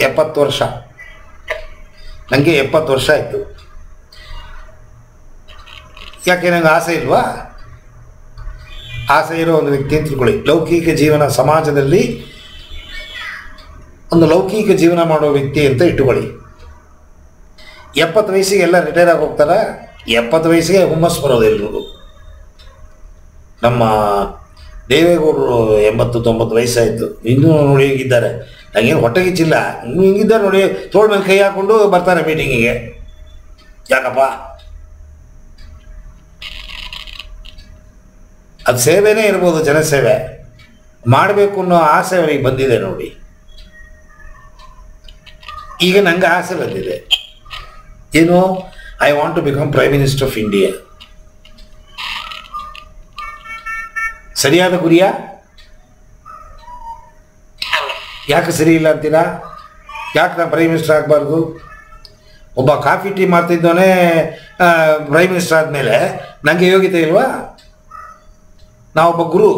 ಎಪ್ಪತ್ತು ವರ್ಷ ನನಗೆ ಎಪ್ಪತ್ತು ವರ್ಷ ಆಯಿತು ಯಾಕೆ ನಂಗೆ ಆಸೆ ಇಲ್ವಾ ಆಸೆ ಇರೋ ಒಂದು ವ್ಯಕ್ತಿ ಅಂತ ತಿಳ್ಕೊಳ್ಳಿ ಲೌಕಿಕ ಜೀವನ ಸಮಾಜದಲ್ಲಿ ಒಂದು ಲೌಕಿಕ ಜೀವನ ಮಾಡೋ ವ್ಯಕ್ತಿ ಅಂತ ಇಟ್ಟುಕೊಳ್ಳಿ ಎಪ್ಪತ್ತು ವಯಸ್ಸಿಗೆ ಎಲ್ಲ ರಿಟೈರ್ ಆಗಿ ಹೋಗ್ತಾರ ಎಪ್ಪತ್ತು ವಯಸ್ಸಿಗೆ ಹುಮ್ಮಸ್ಸು ಬರೋದು ಎಲ್ರಿಗೂ ನಮ್ಮ ದೇವೇಗೌಡರು ಎಂಬತ್ತು ತೊಂಬತ್ತು ವಯಸ್ಸಾಯಿತು ಇನ್ನೂ ನೋಡಿ ಹೀಗಿದ್ದಾರೆ ನನಗೇನು ಹೊಟ್ಟೆಗಿಚ್ಚಿಲ್ಲ ಇನ್ನೂ ಹಿಂಗಿದ್ದಾರೆ ನೋಡಿ ತೋಳ ಮೇಲೆ ಕೈ ಹಾಕ್ಕೊಂಡು ಬರ್ತಾರೆ ಮೀಟಿಂಗಿಗೆ ಯಾಕಪ್ಪ ಅದು ಸೇವೆನೇ ಇರ್ಬೋದು ಜನಸೇವೆ ಮಾಡಬೇಕು ಅನ್ನೋ ಆಸೆ ಅವರಿಗೆ ಬಂದಿದೆ ನೋಡಿ ಈಗ ನಂಗೆ ಆಸೆ ಬಂದಿದೆ ಏನು I want to become prime minister of India ಸರಿಯಾದ ಗುರಿಯಾ ಅಲ್ಲ ಯಾಕೆ ಸರಿ ಇಲ್ಲ ಅಂತೀರಾ ಯಾಕೆ ನಾನು ಪ್ರೈಮ್ ಮಿನಿಸ್ಟರ್ ಆಗಬಾರ್ದು ಒಬ್ಬ ಕಾಫಿ ಟೀ ಮಾಡ್ತಿದ್ದವನೇ ಪ್ರೈಮ್ ಮಿನಿಸ್ಟರ್ ಆದಮೇಲೆ ನನಗೆ ಯೋಗ್ಯತೆ ಇಲ್ವಾ ನಾವೊಬ್ಬ ಗುರು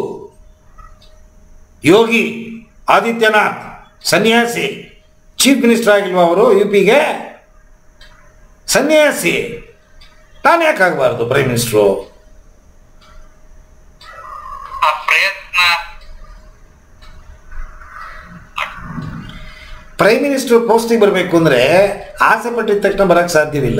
ಯೋಗಿ ಆದಿತ್ಯನಾಥ್ ಸನ್ಯಾಸಿ ಚೀಫ್ ಮಿನಿಸ್ಟರ್ ಆಗಿಲ್ವಾ ಅವರು ಯು ಪಿಗೆ ಸನ್ಯಾಸಿ ನಾನು ಯಾಕೆ ಆಗಬಾರ್ದು ಪ್ರೈಮ್ ಮಿನಿಸ್ಟ್ರು ಆ ಪ್ರಯತ್ನ ಪ್ರೈಮ್ ಮಿನಿಸ್ಟರ್ ಪೋಸ್ಟಿಗೆ ಬರಬೇಕು ಅಂದರೆ ಆಸೆ ಪಟ್ಟಿದ ತಕ್ಷಣ ಬರೋಕ್ಕೆ ಸಾಧ್ಯವಿಲ್ಲ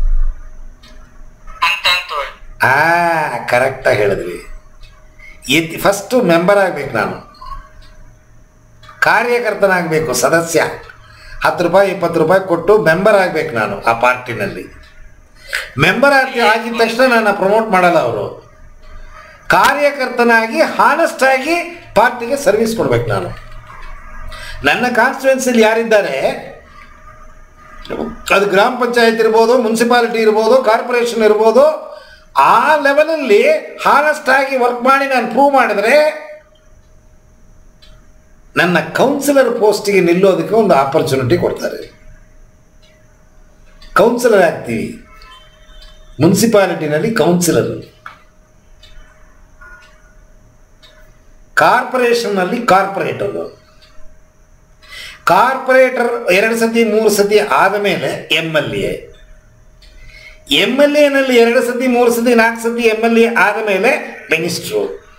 ಅಂತ ಹಂತವಾಗಿ ಆ ಕರೆಕ್ಟಾಗಿ ಹೇಳಿದ್ವಿ ಎತ್ತಿ ಫಸ್ಟು ಮೆಂಬರ್ ಆಗಬೇಕು ನಾನು ಕಾರ್ಯಕರ್ತನಾಗಬೇಕು ಸದಸ್ಯ ಹತ್ತು ರೂಪಾಯಿ ಇಪ್ಪತ್ತು ರೂಪಾಯಿ ಕೊಟ್ಟು ಮೆಂಬರ್ ಆಗಬೇಕು ನಾನು ಆ ಪಾರ್ಟಿನಲ್ಲಿ ಮೆಂಬರ್ ಆಗಿ ಆಗಿದ ತಕ್ಷಣ ನನ್ನ ಪ್ರಮೋಟ್ ಮಾಡಲ್ಲ ಅವರು ಕಾರ್ಯಕರ್ತನಾಗಿ ಹಾನೆಸ್ಟ್ ಆಗಿ ಪಾರ್ಟಿಗೆ ಸರ್ವಿಸ್ ಕೊಡ್ಬೇಕು ನಾನು ನನ್ನ ಕಾನ್ಸ್ಟಿಟ್ಯೂನ್ಸಿಲಿ ಯಾರಿದ್ದಾರೆ ಅದು ಗ್ರಾಮ ಪಂಚಾಯತ್ ಇರ್ಬೋದು ಮುನ್ಸಿಪಾಲಿಟಿ ಇರ್ಬೋದು ಕಾರ್ಪೊರೇಷನ್ ಇರ್ಬೋದು ಆ ಲೆವೆಲಲ್ಲಿ ಹಾನೆಸ್ಟ್ ಆಗಿ ವರ್ಕ್ ಮಾಡಿ ನಾನು ಪ್ರೂವ್ ಮಾಡಿದ್ರೆ ನನ್ನ ಕೌನ್ಸಿಲರ್ ಪೋಸ್ಟಿಗೆ ನಿಲ್ಲೋದಕ್ಕೆ ಒಂದು ಆಪರ್ಚುನಿಟಿ ಕೊಡ್ತಾರೆ ಕೌನ್ಸಿಲರ್ ಆಗ್ತೀವಿ ಮುನ್ಸಿಪಾಲಿಟಿನಲ್ಲಿ ಕೌನ್ಸಿಲರ್ ಕಾರ್ಪೊರೇಷನ್ನಲ್ಲಿ ಕಾರ್ಪೊರೇಟರ್ ಕಾರ್ಪೊರೇಟರ್ ಎರಡು ಸತಿ ಮೂರು ಸತಿ ಆದ ಮೇಲೆ M L A M L ಎನಲ್ಲಿ ಎರಡು ಸತಿ ಮೂರು ಸತಿ ನಾಲ್ಕು ಸತಿ ಎಮ್ ಎಲ್ ಎ ಆದ ಮೇಲೆ ಮಿನಿಸ್ಟ್ರು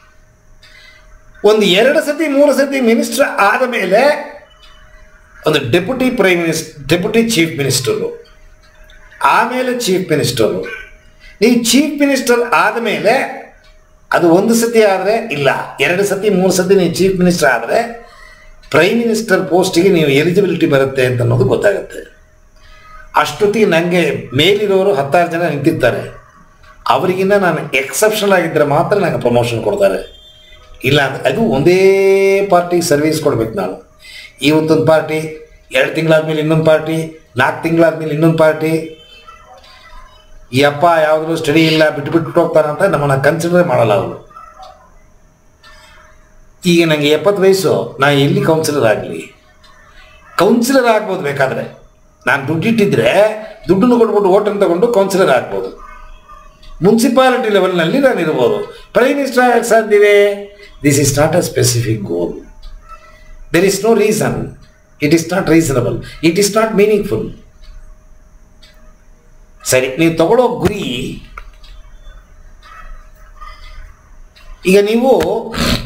ಒಂದು ಎರಡು ಸತಿ ಮೂರು ಸತಿ ಮಿನಿಸ್ಟರ್ ಆದ ಮೇಲೆ ಒಂದು deputy prime minister deputy chief minister ಆಮೇಲೆ ಚೀಫ್ ಮಿನಿಸ್ಟರು ನೀವು ಚೀಫ್ ಮಿನಿಸ್ಟರ್ ಆದಮೇಲೆ ಅದು ಒಂದು ಸತಿ ಆದರೆ ಇಲ್ಲ ಎರಡು ಸತಿ ಮೂರು ಸತಿ ನೀವು ಚೀಫ್ ಮಿನಿಸ್ಟರ್ ಆದರೆ ಪ್ರೈಮ್ ಮಿನಿಸ್ಟರ್ ಪೋಸ್ಟಿಗೆ ನೀವು ಎಲಿಜಿಬಿಲಿಟಿ ಬರುತ್ತೆ ಅಂತ ಅನ್ನೋದು ಗೊತ್ತಾಗುತ್ತೆ ಅಷ್ಟೊತ್ತಿಗೆ ನನಗೆ ಮೇಲಿರೋರು ಹತ್ತಾರು ಜನ ನಿಂತಿರ್ತಾರೆ ಅವರಿಗಿನ್ನ ನಾನು ಎಕ್ಸೆಪ್ಷನಲ್ ಆಗಿದ್ದರೆ ಮಾತ್ರ ನನಗೆ ಪ್ರಮೋಷನ್ ಕೊಡ್ತಾರೆ ಇಲ್ಲ ಅಂದ್ರೆ ಅದು ಒಂದೇ ಪಾರ್ಟಿಗೆ ಸರ್ವಿಸ್ ಕೊಡ್ಬೇಕು ನಾನು ಇವತ್ತೊಂದು ಪಾರ್ಟಿ ಎರಡು ತಿಂಗಳಾದ್ಮೇಲೆ ಇನ್ನೊಂದು ಪಾರ್ಟಿ ನಾಲ್ಕು ತಿಂಗಳಾದ್ಮೇಲೆ ಇನ್ನೊಂದು ಪಾರ್ಟಿ ಈ ಅಪ್ಪ ಯಾವುದ್ರು ಸ್ಟಡಿ ಇಲ್ಲ ಬಿಟ್ಟು ಬಿಟ್ಟು ಹೋಗ್ತಾನೆ ಅಂತ ನಮ್ಮನ್ನು ಕನ್ಸಿಡರ್ ಮಾಡಲ್ಲ ಅವರು ಈಗ ನನಗೆ ಎಪ್ಪತ್ತು ವಯಸ್ಸು ನಾನು ಎಲ್ಲಿ ಕೌನ್ಸಿಲರ್ ಆಗಲಿ ಕೌನ್ಸಿಲರ್ ಆಗ್ಬೋದು ಬೇಕಾದರೆ ನಾನು ದುಡ್ಡಿಟ್ಟಿದ್ರೆ ದುಡ್ಡನ್ನು ಕೊಟ್ಬಿಟ್ಟು ಓಟನ್ನು ತಗೊಂಡು ಕೌನ್ಸಿಲರ್ ಆಗ್ಬೋದು ಮುನ್ಸಿಪಾಲಿಟಿ ಲೆವೆಲ್ನಲ್ಲಿ ನಾನು ಇರ್ಬೋದು ಪ್ರೈಮ್ ಮಿನಿಸ್ಟರ್ ಆಗಕ್ಕೆ ಸಾಧ್ಯವೇ this is not a specific goal there is no reason it is not reasonable it is not meaningful ಸರಿ ನೀವು ತಗೊಳ್ಳೋ ಗುರಿ ಈಗ ನೀವು